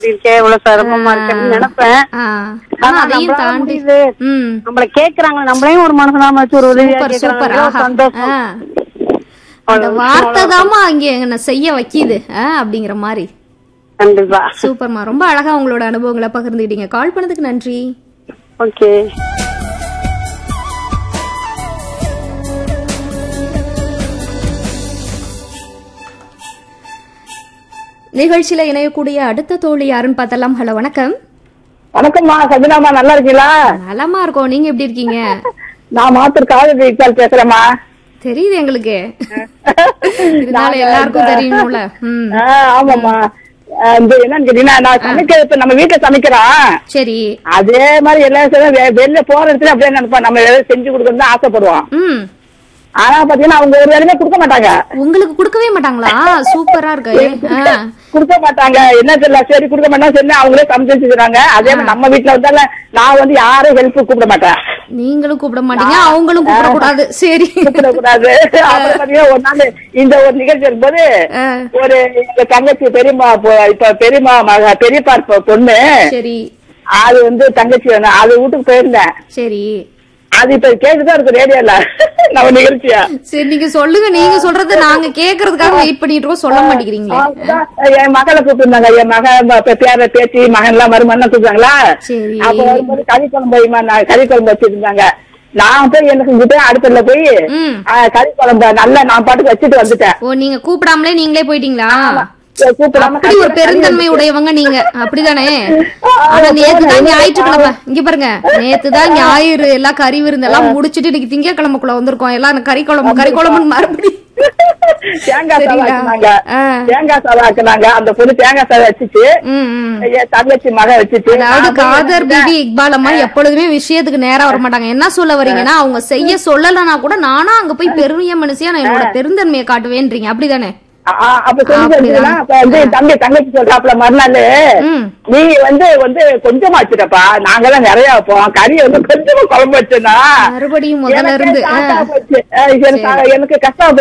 இருக்கே இவ்வளவு சிரமமா இருக்கேன்னு நினைப்பேன் ஆ. ஆனா ஆனா அதையும் நம்மளால தாண்டி முடியுது. ம் நம்மள கேக்குறாங்க நம்மளையும் ஒரு மனசுலாம வச்சு ஒரு உதவியா சூப்பர் சூப்பர் கேக்குறாங்க ஆஹா சந்தோஷம் ஆ. அந்த வார்த்தை தாமா அங்க என்ன செய்ய வைக்கிது ஆ, அப்படிங்கிற மாதிரி கண்டிப்பா சூப்பர்மா ரொம்ப அழகா உங்களோட அனுபவங்களை பகிர்ந்துக்கிட்டீங்க கால் பண்ணதுக்கு நன்றி ஓகே நிகழ்ச்சியில இணையக்கூடிய அடுத்த தோழி யாருன்னு பார்த்தலாம் ஹலோ வணக்கம் வணக்கம்மா சஜினாமா நல்லா இருக்கீங்களா நலமா இருக்கோம் நீங்க எப்படி இருக்கீங்க நான் மாத்தூர் காலேஜ் இக்பால் பேசுறேம்மா தெரியுது எங்களுக்கு இருந்தாலும் எல்லாருக்கும் தெரியணும்ல ம் ஆ, ஆமாம்மா ஆ, இந்த என்னன்னு கேட்டீங்கன்னா நான் சமைக்க இப்ப நம்ம வீட்டுல சமைக்கிறோம் சரி அதே மாதிரி எல்லா விஷயமும் வெ- வெளில போற இடத்துல அப்படியே நினைப்போம் நம்ம ஏதாவது செஞ்சு கொடுக்கணும் தான் ஆசைப்படுவோம் ம் ஆனா பாத்தீங்கன்னா அவங்க ஒரு வேலையுமே கொடுக்க மாட்டாங்க உங்களுக்கு கொடுக்கவே மாட்டாங்களா சூப்பரா இருக்கு ஆ. கொடுக்க மாட்டாங்க என்ன தெரியல சரி கொடுக்க மாட்டாங்க சரி அவங்களே சமைச்சு வச்சுக்கிறாங்க அதே மாதிரி நம்ம வீட்டுல வந்தால நான் வந்து யாரும் ஹெல்ப் கூப்பிட மாட்டேன் நீங்களும் கூப்பிட மாட்டீங்க அவங்களும் கூப்பிட கூடாது சரி கூப்பிடக்கூடாது அப்புறம் பாத்தீங்கன்னா ஒரு நாள் இந்த ஒரு நிகழ்ச்சி இருக்கும்போது ஆ, ஒரு எங்க தங்கச்சி பெரியம்மா பொ- இப்ப பெரியம்மா மக பெரியப்பா பொ- பொண்ணு சரி அது வந்து தங்கச்சி வேணும் அது வீட்டுக்கு போயிருந்தேன் சரி அது இப்ப கேட்டுதான் இருக்கு ரேடியோல நம்ம நிகழ்ச்சியா சரி நீங்க சொல்லுங்க நீங்க சொல்றது நாங்க கேக்குறதுக்காக வெயிட் பண்ணிட்டு இருக்கோம் சொல்ல மாட்டேங்கிறீங்களே அதுதான் என் மகளை கூப்பிட்டுருந்தாங்க என் மக ம- பே- பேர பேத்தி மகன் எல்லாம் மருமகன் கூப்பிட்டாங்களா சரி அப்ப வரும்போது கறி குழம்பு வைமா நான் கறி குழம்பு வச்சிருந்தாங்க நான் போய் என்ன செஞ்சுட்டேன் அடுத்ததுல போய் ம் ஆ, கறி குழம்பு நல்லா நான் பாட்டுக்கு வச்சுட்டு வந்துட்டேன் ஓ நீங்க கூப்பிடாமலே நீங்களே போயிட்டீங்களா சரி, கூப்பிடாம அப்படி ஒரு பெருந்தன்மை உடையவங்க நீங்க அப்படிதானே ஆனா நேத்து தான் ஞாயிற்றுக்கிழமை இங்க பாருங்க நேத்து தான் ஞாயிறு எல்லாம் கறி விருந்து எல்லாம் முடிச்சிட்டு இன்னைக்கு திங்கக்கிழமைக்குள்ள வந்திருக்கோம் எல்லாம் கறி குழம்பு கறி குழம்புன்னு மறுபடியும் தேங்காய் சாதம் சரிங்களா? ஆக்குனாங்க ஆ. தேங்காய் சாதம் ஆக்குனாங்க அந்த பொண்ணு தேங்காய் சாதம் வச்சுச்சு ம், ம். என் தங்கச்சி மக வச்சுச்சு அதாவது நான் போய் காதர் என்ன பிபி இக்பால் அம்மா எப்பொழுதுமே விஷயத்துக்கு நேரா வர மாட்டாங்க என்ன சொல்ல வரீங்கன்னா அவங்க செய்ய சொல்லலைன்னா கூட நானும் அங்க போய் பெருமைய மனுஷியா நான் என்னோட பெருந்தன்மையை காட்டுவேன்றீங்க அப்படிதானே ஆ, அப்ப சொல்லி அப்படிதான். வச்சுக்கலாம் அப்ப வந்து என் தம்பி தங்கச்சி சொல்றாப்ல மறுநாள் ம் நீ வந்து வந்து கொஞ்சமா வச்சுட்டப்பா நாங்கெல்லாம் நிறைய வைப்போம் கறி வந்து கொஞ்சமா குழம்பு வச்சேன்னா மறுபடியும் முதல்ல எனக்கே இருந்து ஆ. சாக்கா போச்சு. அஹ் எனக்கு எனக்கு கஷ்டம்